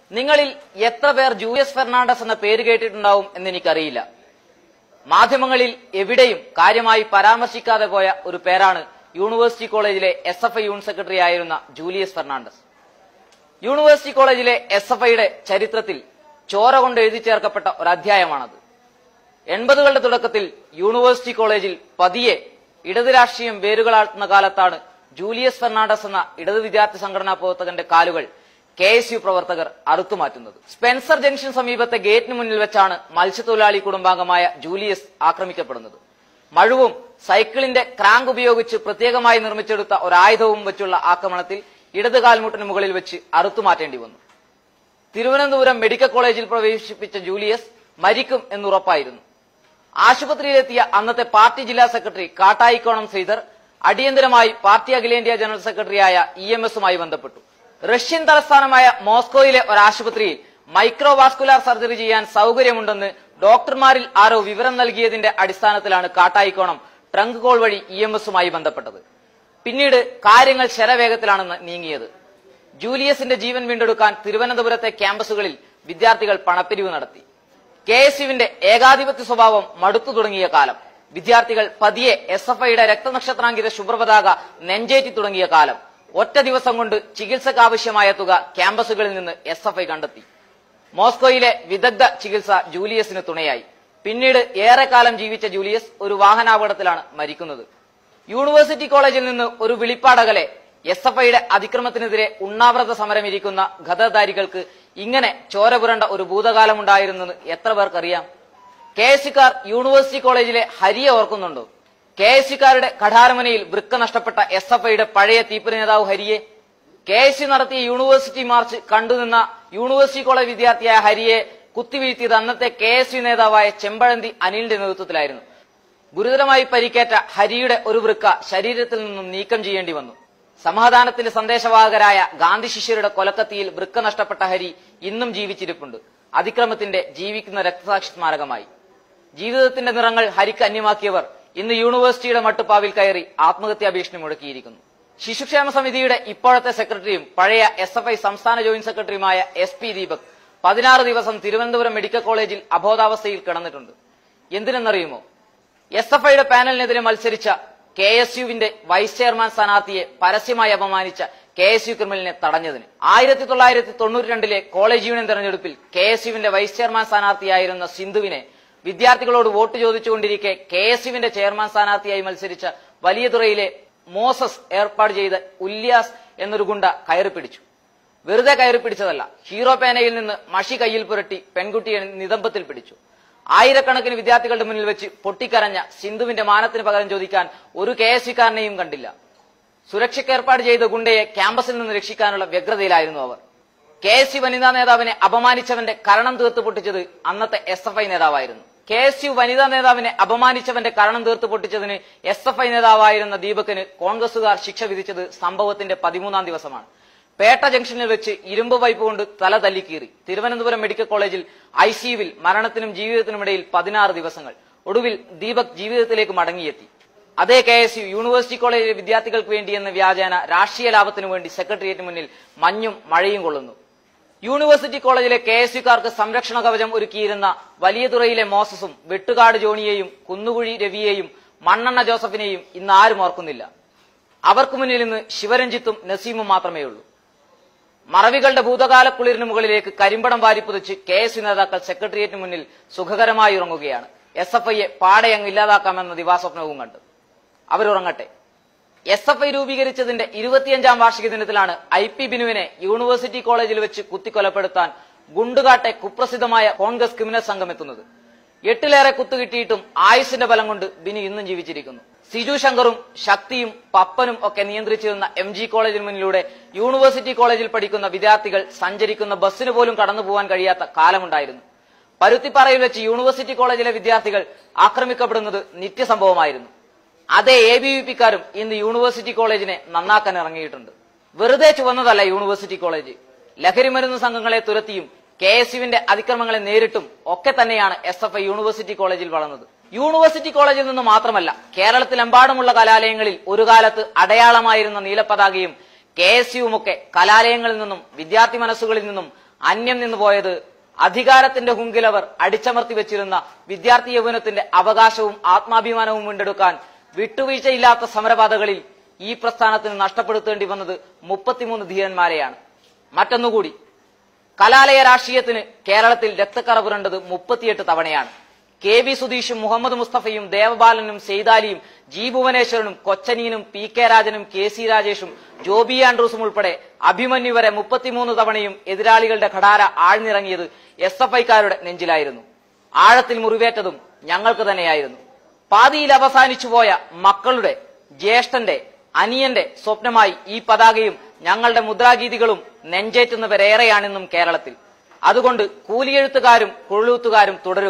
നിങ്ങളിൽ എത്ര പേർ ജൂലിയസ് ഫെർണാണ്ടസ് എന്ന പേര് കേട്ടിട്ടുണ്ടാവും എന്ന് എനിക്കറിയില്ല മാധ്യമങ്ങളിൽ എവിടെയും കാര്യമായി പരാമർശിക്കാതെ പോയ ഒരു പേരാണ് യൂണിവേഴ്സിറ്റി കോളേജിലെ S F I unit secretary ആയിരുന്ന ജൂലിയസ് ഫെർണാണ്ടസ് യൂണിവേഴ്സിറ്റി കോളേജിലെ എസ് എഫ് ഐയുടെ ചരിത്രത്തിൽ ചോര കൊണ്ട് എഴുതി ചേർക്കപ്പെട്ട ഒരു അധ്യായമാണത് എൺപതുകളുടെ തുടക്കത്തിൽ യൂണിവേഴ്സിറ്റി കോളേജിൽ പതിയെ ഇടത് രാഷ്ട്രീയം വേരുകളാഴ്ത്തുന്ന കാലത്താണ് ജൂലിയസ് ഫെർണാണ്ടസ് എന്ന ഇടത് വിദ്യാർത്ഥി സംഘടനാ പ്രവർത്തകന്റെ കാലുകൾ കെ എസ് യു പ്രവർത്തകർ അറുത്തുമാറ്റുന്നത് സ്പെൻസർ ജംഗ്ഷൻ സമീപത്തെ ഗേറ്റിന് മുന്നിൽ വെച്ചാണ് മത്സ്യത്തൊഴിലാളി കുടുംബാംഗമായ ജൂലിയസ് ആക്രമിക്കപ്പെടുന്നത് മഴുവും സൈക്കിളിന്റെ ക്രാങ്ക് ഉപയോഗിച്ച് പ്രത്യേകമായി നിർമ്മിച്ചെടുത്ത ഒരായുധവും വെച്ചുള്ള ആക്രമണത്തിൽ ഇടത് കാൽമുട്ടിന് മുകളിൽ വെച്ച് അറുത്തുമാറ്റേണ്ടി വന്നു തിരുവനന്തപുരം മെഡിക്കൽ കോളേജിൽ പ്രവേശിപ്പിച്ച ജൂലിയസ് മരിക്കും എന്നുറപ്പായിരുന്നു ആശുപത്രിയിലെത്തിയ അന്നത്തെ പാർട്ടി ജില്ലാ സെക്രട്ടറി കാട്ടായിക്കോണം ശ്രീധർ അടിയന്തരമായി പാർട്ടി അഖിലേന്ത്യാ ജനറൽ സെക്രട്ടറിയായ ഇ എം എസുമായി ബന്ധപ്പെട്ടു റഷ്യൻ തലസ്ഥാനമായ മോസ്കോയിലെ ഒരു ആശുപത്രിയിൽ മൈക്രോവാസ്കുലാർ സർജറി ചെയ്യാൻ സൗകര്യമുണ്ടെന്ന് ഡോക്ടർമാരിൽ ആരോ വിവരം നൽകിയതിന്റെ അടിസ്ഥാനത്തിലാണ് കാട്ടായിക്കോണം ട്രങ്ക് കോൾ വഴി ഇ എം എസുമായി ബന്ധപ്പെട്ടത് പിന്നീട് കാര്യങ്ങൾ ശരവേഗത്തിലാണ് നീങ്ങിയത് ജൂലിയസിന്റെ ജീവൻ വീണ്ടെടുക്കാൻ തിരുവനന്തപുരത്തെ ക്യാമ്പസുകളിൽ വിദ്യാർത്ഥികൾ പണപ്പിരിവ് നടത്തി കെ എസ് യുവിന്റെ ഏകാധിപത്യ സ്വഭാവം മടുത്തു തുടങ്ങിയ കാലം വിദ്യാർത്ഥികൾ പതിയെ എസ് എഫ് ഐയുടെ രക്തനക്ഷത്രാങ്കിത ശുഭ്രപതാക നെഞ്ചേറ്റി തുടങ്ങിയ കാലം ഒറ്റ ദിവസം കൊണ്ട് ചികിത്സക്കാവശ്യമായ തുക ക്യാമ്പസുകളിൽ നിന്ന് എസ് എഫ് ഐ കണ്ടെത്തി മോസ്കോയിലെ വിദഗ്ധ ചികിത്സ ജൂലിയസിന് തുണയായി പിന്നീട് ഏറെക്കാലം ജീവിച്ച ജൂലിയസ് ഒരു വാഹനാപകടത്തിലാണ് മരിക്കുന്നത് യൂണിവേഴ്സിറ്റി കോളേജിൽ നിന്ന് ഒരു വിളിപ്പാടകലെ എസ് എഫ് ഐയുടെ അതിക്രമത്തിനെതിരെ ഉണ്ണാവ്രത സമരമിരിക്കുന്ന ഖദർധാരികൾക്ക് ഇങ്ങനെ ചോര പുരണ്ട ഒരു ഭൂതകാലമുണ്ടായിരുന്നെന്ന് എത്ര പേർക്കറിയാം കെ എസ് സിക്കാർ യൂണിവേഴ്സിറ്റി കോളേജിലെ ഹരിയെ ഓർക്കുന്നുണ്ടോ കെ എസ് സിക്കാരുടെ കഠാരമനയിൽ വൃക്ക നഷ്ടപ്പെട്ട എസ് എഫ് ഐയുടെ പഴയ തീപ്പുര നേതാവ് ഹരിയെ കെ എസ് സി നടത്തിയ യൂണിവേഴ്സിറ്റി മാർച്ച് കണ്ടുനിന്ന യൂണിവേഴ്സിറ്റി കോളേജ് വിദ്യാർത്ഥിയായ ഹരിയെ കുത്തിവീഴ്ത്തിയത് അന്നത്തെ കെ എസ് യു നേതാവായ ചെമ്പഴന്തി അനിലിന്റെ നേതൃത്വത്തിലായിരുന്നു ഗുരുതരമായി പരിക്കേറ്റ ഹരിയുടെ ഒരു വൃക്ക ശരീരത്തിൽ നിന്നും നീക്കം ചെയ്യേണ്ടി വന്നു സമാധാനത്തിന്റെ സന്ദേശവാഹകരായ ഗാന്ധി ശിഷ്യരുടെ കൊലക്കത്തിയിൽ വൃക്ക നഷ്ടപ്പെട്ട ഹരി ഇന്നും ജീവിച്ചിരിപ്പുണ്ട് അതിക്രമത്തിന്റെ ജീവിക്കുന്ന രക്തസാക്ഷി സ്മാരകമായി ജീവിതത്തിന്റെ നിറങ്ങൾ ഹരിക്ക് അന്യമാക്കിയവർ ഇന്ന് യൂണിവേഴ്സിറ്റിയുടെ മട്ടുപ്പാവിൽ കയറി ആത്മഹത്യാ ഭീഷണി മുഴക്കിയിരിക്കുന്നു ശിശുക്ഷേമ സമിതിയുടെ ഇപ്പോഴത്തെ സെക്രട്ടറിയും പഴയ എസ് എഫ് ഐ സംസ്ഥാന ജോയിന്റ് സെക്രട്ടറിയുമായ എസ് പി ദീപക് പതിനാറ് ദിവസം തിരുവനന്തപുരം മെഡിക്കൽ കോളേജിൽ അബോധാവസ്ഥയിൽ കിടന്നിട്ടുണ്ട് എന്തിനെന്നറിയുമോ എസ് എഫ് ഐയുടെ പാനലിനെതിരെ മത്സരിച്ച കെ എസ് യുവിന്റെ വൈസ് ചെയർമാൻ സ്ഥാനാർത്ഥിയെ പരസ്യമായി അപമാനിച്ച കെ എസ് യു ക്രിമിനലിനെ തടഞ്ഞതിന് ആയിരത്തി തൊള്ളായിരത്തി തൊണ്ണൂറ്റി രണ്ടിലെ കോളേജ് യൂണിയൻ തെരഞ്ഞെടുപ്പിൽ കെ എസ് യുവിന്റെ വൈസ് ചെയർമാൻ സ്ഥാനാർത്ഥിയായിരുന്ന സിന്ധുവിനെ വിദ്യാർത്ഥികളോട് വോട്ട് ചോദിച്ചുകൊണ്ടിരിക്കെ കെ എസ് യുവിന്റെ ചെയർമാൻ സ്ഥാനാർത്ഥിയായി മത്സരിച്ച വലിയതുറയിലെ മോസസ് ഏർപ്പാട് ചെയ്ത ഉല്യാസ് എന്നൊരു ഗുണ്ട കയറി പിടിച്ചു വെറുതെ കയറി പിടിച്ചതല്ല ഹീറോ പേനയിൽ നിന്ന് മഷി കയ്യിൽ പുരട്ടി പെൺകുട്ടിയെ നിതംബത്തിൽ പിടിച്ചു ആയിരക്കണക്കിന് വിദ്യാർത്ഥികളുടെ മുന്നിൽ വെച്ച് പൊട്ടിക്കരഞ്ഞ സിന്ധുവിന്റെ മാനത്തിന് പകരം ചോദിക്കാൻ ഒരു കെ എസ് സിക്കാരനെയും കണ്ടില്ല സുരക്ഷയ്ക്ക് ഏർപ്പാട് ചെയ്ത ഗുണ്ടയെ ക്യാമ്പസിൽ നിന്ന് രക്ഷിക്കാനുള്ള വ്യഗ്രതയിലായിരുന്നു അവർ കെ എസ് യു വനിതാ നേതാവിനെ അപമാനിച്ചവന്റെ കരണം തീർത്ത് പൊട്ടിച്ചത് അന്നത്തെ എസ് എഫ് ഐ നേതാവായിരുന്നു കെ എസ് യു വനിതാ നേതാവിനെ അപമാനിച്ചവന്റെ കരണം തീർത്ത് പൊട്ടിച്ചതിന് എസ് എഫ് ഐ നേതാവായിരുന്ന ദീപകിന് കോൺഗ്രസുകാർ ശിക്ഷ വിധിച്ചത് സംഭവത്തിന്റെ പതിമൂന്നാം ദിവസമാണ് പേട്ട ജംഗ്ഷനിൽ വെച്ച് ഇരുമ്പ് പൈപ്പ് കൊണ്ട് തല തല്ലിക്കീറി തിരുവനന്തപുരം മെഡിക്കൽ കോളേജിൽ ഐ സിയുവിൽ മരണത്തിനും ജീവിതത്തിനുമിടയിൽ പതിനാറ് ദിവസങ്ങൾ ഒടുവിൽ ദീപക് ജീവിതത്തിലേക്ക് മടങ്ങിയെത്തി അതേ കെ എസ് യു യൂണിവേഴ്സിറ്റി കോളേജിലെ വിദ്യാർത്ഥികൾക്ക് വേണ്ടി എന്ന വ്യാജേന രാഷ്ട്രീയ ലാഭത്തിനു വേണ്ടി സെക്രട്ടേറിയറ്റ് മുന്നിൽ മഞ്ഞും മഴയും കൊള്ളുന്നു യൂണിവേഴ്സിറ്റി കോളേജിലെ കെ എസ് യുക്കാർക്ക് സംരക്ഷണ കവചം ഒരുക്കിയിരുന്ന വലിയതുറയിലെ മോസസും വെട്ടുകാട് ജോണിയെയും കുന്നുകുഴി രവിയെയും മണ്ണെണ്ണ ജോസഫിനെയും ഇന്ന് ആരും ഓർക്കുന്നില്ല അവർക്ക് മുന്നിൽ ഇന്ന് ശിവരഞ്ജിത്തും നസീമും മാത്രമേ ഉള്ളൂ മറവികളുടെ ഭൂതകാല കുളിരിന് മുകളിലേക്ക് കരിമ്പടം വാരിപ്പുതച്ച് കെ എസ് യു നേതാക്കൾ സെക്രട്ടേറിയറ്റിന് മുന്നിൽ സുഖകരമായി ഉറങ്ങുകയാണ് എസ് എഫ് ഐയെ പാടയങ്ങ് ഇല്ലാതാക്കാമെന്ന ദിവാസ്വപ്നവും കണ്ട് അവരുറങ്ങട്ടെ എസ് എഫ് ഐ രൂപീകരിച്ചതിന്റെ ഇരുപത്തിയഞ്ചാം വാർഷിക ദിനത്തിലാണ് ഐ പി ബിനുവിനെ യൂണിവേഴ്സിറ്റി കോളേജിൽ വെച്ച് കുത്തിക്കൊലപ്പെടുത്താൻ ഗുണ്ടുകാട്ടെ കുപ്രസിദ്ധമായ കോൺഗ്രസ് ക്രിമിനൽ സംഘം എത്തുന്നത് എട്ടിലേറെ കുത്തുകിട്ടിയിട്ടും ആയുസിന്റെ ബലം കൊണ്ട് ബിനു ഇന്നും ജീവിച്ചിരിക്കുന്നു സിജു ശങ്കറും ശക്തിയും പപ്പനും ഒക്കെ നിയന്ത്രിച്ചിരുന്ന എം ജി കോളേജിന് മുന്നിലൂടെ യൂണിവേഴ്സിറ്റി കോളേജിൽ പഠിക്കുന്ന വിദ്യാർത്ഥികൾ സഞ്ചരിക്കുന്ന ബസ്സിന് പോലും കടന്നു പോകാൻ കഴിയാത്ത കാലമുണ്ടായിരുന്നു പരുത്തിപ്പാറയിൽ വെച്ച് യൂണിവേഴ്സിറ്റി കോളേജിലെ വിദ്യാർത്ഥികൾ ആക്രമിക്കപ്പെടുന്നത് നിത്യസംഭവമായിരുന്നു അതേ എ ബി വി പിക്കാരും ഇന്ന് യൂണിവേഴ്സിറ്റി കോളേജിനെ നന്നാക്കാൻ ഇറങ്ങിയിട്ടുണ്ട് വെറുതെ ചുവന്നതല്ല യൂണിവേഴ്സിറ്റി കോളേജ് ലഹരിമരുന്ന് സംഘങ്ങളെ തുരത്തിയും കെ എസ് യുവിന്റെ അതിക്രമങ്ങളെ നേരിട്ടും ഒക്കെ തന്നെയാണ് എസ് എഫ് ഐ യൂണിവേഴ്സിറ്റി കോളേജിൽ വളർന്നത് യൂണിവേഴ്സിറ്റി കോളേജിൽ നിന്ന് മാത്രമല്ല കേരളത്തിലെമ്പാടുമുള്ള കലാലയങ്ങളിൽ ഒരു കാലത്ത് അടയാളമായിരുന്ന നീലപ്പതാകയും കെ എസ് യുവുമൊക്കെ കലാലയങ്ങളിൽ നിന്നും വിദ്യാർത്ഥി മനസ്സുകളിൽ നിന്നും അന്യം നിന്നു പോയത് അധികാരത്തിന്റെ ഹുങ്കിലവർ അടിച്ചമർത്തി വെച്ചിരുന്ന വിദ്യാർത്ഥി യൗവനത്തിന്റെ അവകാശവും ആത്മാഭിമാനവും വീണ്ടെടുക്കാൻ വിട്ടുവീഴ്ചയില്ലാത്ത സമരപാതകളിൽ ഈ പ്രസ്ഥാനത്തിന് നഷ്ടപ്പെടുത്തേണ്ടി വന്നത് മുപ്പത്തിമൂന്ന് ധീരന്മാരെയാണ് മറ്റൊന്നുകൂടി കലാലയ രാഷ്ട്രീയത്തിന് കേരളത്തിൽ രക്തക്കറ പുരണ്ടത് മുപ്പത്തിയെട്ട് തവണയാണ് കെ വി സുധീഷും മുഹമ്മദ് മുസ്തഫയും ദേവബാലനും സെയ്താലിയും ജി ഭുവനേശ്വരനും കൊച്ചനീനും പി കെ രാജനും കെ സി രാജേഷും ജോബി ആൻഡ്രൂസും ഉൾപ്പെടെ അഭിമന്യു വരെ മുപ്പത്തിമൂന്ന് തവണയും എതിരാളികളുടെ ഘടാര ആഴ്ന്നിറങ്ങിയത് എസ് എഫ് ഐക്കാരുടെ നെഞ്ചിലായിരുന്നു ആഴത്തിൽ മുറിവേറ്റതും ഞങ്ങൾക്ക് തന്നെയായിരുന്നു പാതിയിൽ അവസാനിച്ചുപോയ മക്കളുടെ ജ്യേഷ്ഠന്റെ അനിയന്റെ സ്വപ്നമായി ഈ പതാകയും ഞങ്ങളുടെ മുദ്രാഗീതികളും നെഞ്ചേറ്റുന്നവരേറെയാണെന്നും കേരളത്തിൽ അതുകൊണ്ട് കൂലിയെഴുത്തുകാരും കുഴലൂത്തുകാരും തുടരുക